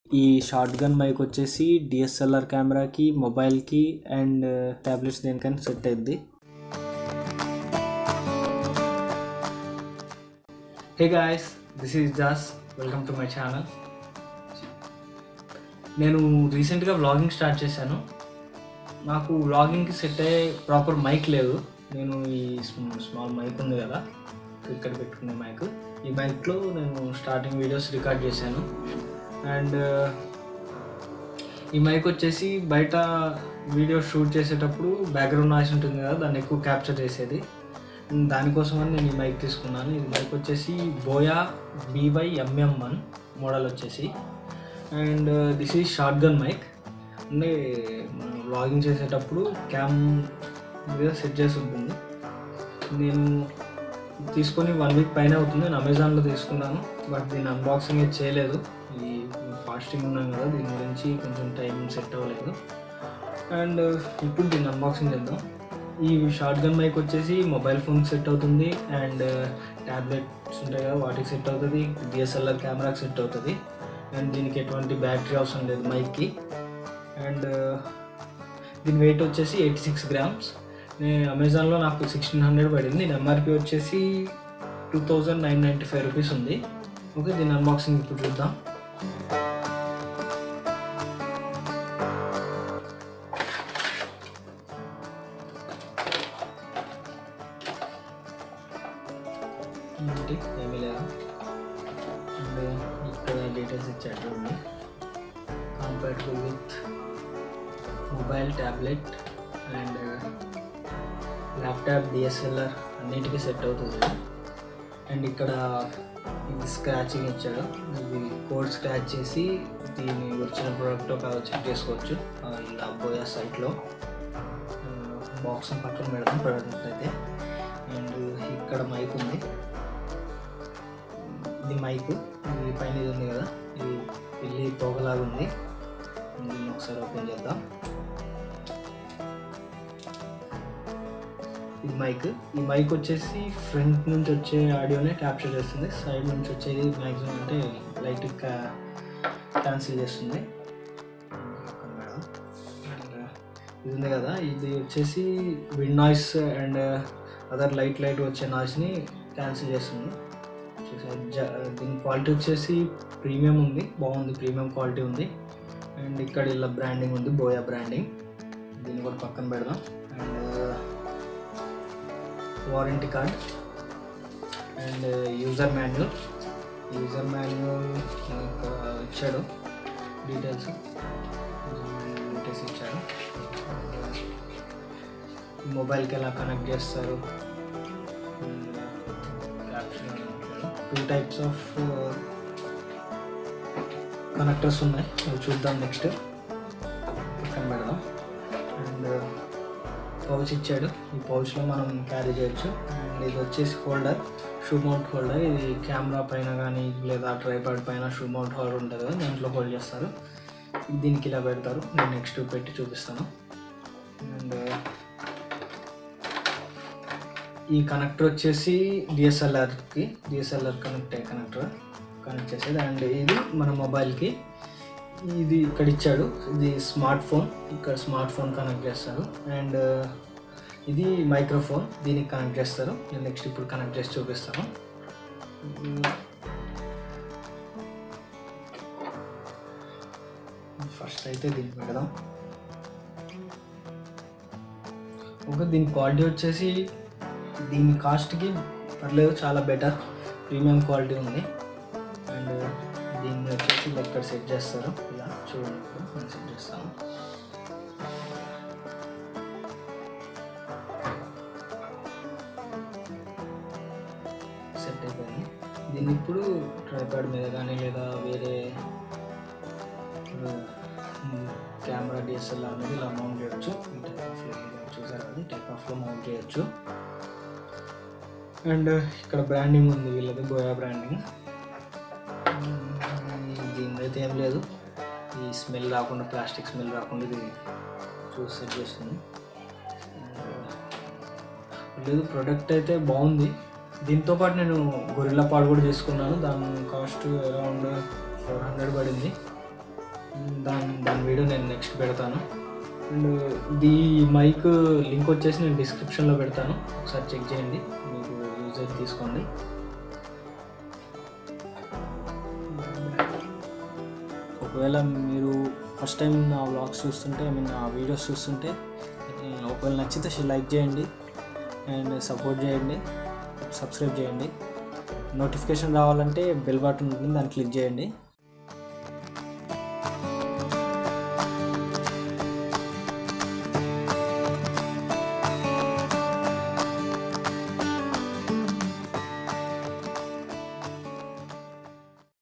ఈ shotgun mic వచ్చేసి DSLR కెమెరాకి మొబైల్కి అండ్ ట్యాబ్లెట్స్ దేనికైనా సెట్ అయ్యిద్ది hey guys this is Das welcome to my channel నేను రీసెంట్గా వ్లాగింగ్ స్టార్ట్ చేశాను నాకు వ్లాగింగ్కి సెట్ అయ్యే ప్రాపర్ మైక్ లేదు నేను ఈ స్మాల్ మైక్ ఉంది కదా ఇక్కడ పెట్టుకునే మైక్ ఈ మైక్లో నేను స్టార్టింగ్ వీడియోస్ రికార్డ్ చేశాను అండ్ ఈ మైక్ వచ్చేసి బయట వీడియో షూట్ చేసేటప్పుడు బ్యాక్గ్రౌండ్ నాయిస్ ఉంటుంది కదా దాన్ని ఎక్కువ క్యాప్చర్ చేసేది దానికోసమని నేను ఈ మైక్ తీసుకున్నాను ఈ మైక్ వచ్చేసి Boya BY MM one model వచ్చేసి and this is shotgun mic అంటే మనం వ్లాగింగ్ చేసేటప్పుడు క్యామ్ మీద సెట్ చేసి ఉంటుంది నేను తీసుకొని వన్ వీక్ పైన అవుతుంది నేను అమెజాన్లో తీసుకున్నాను బట్ దీన్ని అన్బాక్సింగ్ అయితే చేయలేదు ఈ ఫాస్టింగ్ ఉన్నాను కదా దీని గురించి కొంచెం టైం సెట్ అవ్వలేదు అండ్ ఇప్పుడు దీన్ని అన్బాక్సింగ్ చేద్దాం ఈ షార్ట్ గన్ మైక్ వచ్చేసి మొబైల్ ఫోన్ సెట్ అవుతుంది అండ్ ట్యాబ్లెట్స్ ఉంటాయి కదా వాటికి సెట్ అవుతుంది డిఎస్ఎల్ఆర్ కెమెరాకి సెట్ అవుతుంది అండ్ దీనికి ఎటువంటి బ్యాటరీ అవసరం లేదు మైక్కి అండ్ దీని వెయిట్ వచ్చేసి ఎయిటీ సిక్స్ గ్రామ్స్ నేను అమెజాన్లో నాకు సిక్స్టీన్ హండ్రెడ్ పడింది దీని ఎంఆర్పి వచ్చేసి two thousand nine ninety five rupees ఉంది ఓకే దీని అన్బాక్సింగ్ ఇప్పుడు చూద్దాం ఏంటి ఏమీ లేదా అండ్ ఇక్కడ డీటెయిల్స్ ఇచ్చాడు చూడండి compatible with mobile tablet and laptop DSLR అన్నిటికీ సెట్ అవుతుంది అండ్ ఇక్కడ ఇది స్క్రాచింగ్ ఇచ్చాడు ఇది కోడ్ స్క్రాచ్ చేసి దీని వచ్చిన ప్రోడక్ట్ కాదు చెక్ చేసుకోవచ్చు ఇలా బోయా సైట్లో బాక్స్ పక్కన పెడదాం ప్రోడక్ట్ అయితే అండ్ ఇక్కడ మైక్ ఉంది ఇది మైక్ ఇది పైన ఇది ఉంది కదా ఇది పిల్లి పొగలాగా ఉంది దీన్ని ఒకసారి ఓపెన్ చేద్దాం ఈ మైక్ ఈ మైక్ వచ్చేసి ఫ్రంట్ నుంచి వచ్చే ఆడియోనే క్యాప్చర్ చేస్తుంది సైడ్ నుంచి వచ్చేది మ్యాక్సిమం అంటే లైట్ క్యాన్సిల్ చేస్తుంది పక్కన పెడదాం. And, ఇది ఉంది కదా ఇది వచ్చేసి wind noise and other light light వచ్చే నాయిస్ని క్యాన్సిల్ చేస్తుంది చూసారు జ- దీని క్వాలిటీ వచ్చేసి ప్రీమియం ఉంది బాగుంది ప్రీమియం క్వాలిటీ ఉంది అండ్ ఇక్కడ ఇలా బ్రాండింగ్ ఉంది బోయా బ్రాండింగ్ దీన్ని కూడా పక్కన పెడదాం and warranty card and user manual user manual ఇచ్చాడు డీటెయిల్స్ డీటెయిల్స్ ఇచ్చాడు మొబైల్కి ఎలా కనెక్ట్ చేస్తారు టూ టైప్స్ ఆఫ్ కనెక్టర్స్ ఉన్నాయి అవి చూద్దాం నెక్స్ట్ పక్కన పెడదాం అండ్ పౌచ్ ఇచ్చాడు ఈ పౌచ్లో మనం క్యారీ చేయొచ్చు అండ్ ఇది వచ్చేసి హోల్డర్ షూ మౌంట్ హోల్డర్ ఇది కెమెరా పైన కానీ లేదా ట్రైపాడ్ పైన షూ మౌంట్ హోల్డర్ ఉంటుంది కదా దాంట్లో హోల్డ్ చేస్తారు దీనికి ఇలా పెడతారు నేను నెక్స్ట్ పెట్టి చూపిస్తాను అండ్ ఈ కనెక్టర్ వచ్చేసి డిఎస్ఎల్ఆర్కి డిఎస్ఎల్ఆర్ కనెక్ట్ అయ్యే కనెక్టర్ కనెక్ట్ చేసేది అండ్ ఇది మన మొబైల్కి ఇది ఇక్కడ ఇచ్చాడు ఇది స్మార్ట్ ఫోన్ ఇక్కడ స్మార్ట్ ఫోన్ కనెక్ట్ చేస్తారు అండ్ ఇది మైక్రోఫోన్ దీనికి కనెక్ట్ చేస్తారు నేను నెక్స్ట్ ఇప్పుడు కనెక్ట్ చేసి చూపిస్తాను ఫస్ట్ అయితే దీన్ని పెడదాం ఓకే దీని క్వాలిటీ వచ్చేసి దీని కాస్ట్కి పర్లేదు చాలా బెటర్ ప్రీమియం క్వాలిటీ ఉంది అండ్ దీన్ని వచ్చేసి ఇలా ఇక్కడ సెట్ చేస్తారు ఇలా చూడండి ఇప్పుడు నేను సెట్ చేస్తాను సెట్ అయిపోయింది దీన్ని ఇప్పుడు ట్రైపాడ్ మీద కానీ లేదా వేరే కెమెరా డిఎస్ఎల్ఆర్ మీద ఇలా మౌంట్ చేయొచ్చు ఈ టైప్ ఆఫ్ చూసారు అది టైప్ ఆఫ్లో మౌంట్ చేయొచ్చు అండ్ ఇక్కడ బ్రాండింగ్ ఉంది వీళ్ళది బోయా బ్రాండింగ్ దీని అయితే ఏం లేదు ఈ స్మెల్ రాకుండా ప్లాస్టిక్ స్మెల్ రాకుండా ఇది చూసి సెట్ చేస్తుంది లేదు ప్రోడక్ట్ అయితే బాగుంది దీంతో పాటు నేను గొరిల్లా పాడు కూడా తీసుకున్నాను దాని కాస్ట్ అరౌండ్ ఫోర్ హండ్రెడ్ పడింది దాని దాని వీడియో నేను నెక్స్ట్ పెడతాను అండ్ దీ మైక్ లింక్ వచ్చేసి నేను డిస్క్రిప్షన్లో పెడతాను ఒకసారి చెక్ చేయండి మీకు యూజ్ అయితే తీసుకోండి ఒకవేళ మీరు ఫస్ట్ టైం నా వ్లాగ్స్ చూస్తుంటే ఐ మీన్ నా వీడియోస్ చూస్తుంటే ఉమ్, ఒకవేళ నచ్చితే లైక్ చేయండి అండ్ సపోర్ట్ చేయండి సబ్స్క్రైబ్ చేయండి నోటిఫికేషన్ రావాలంటే బెల్ బటన్ ఉంటుంది దాన్ని క్లిక్ చేయండి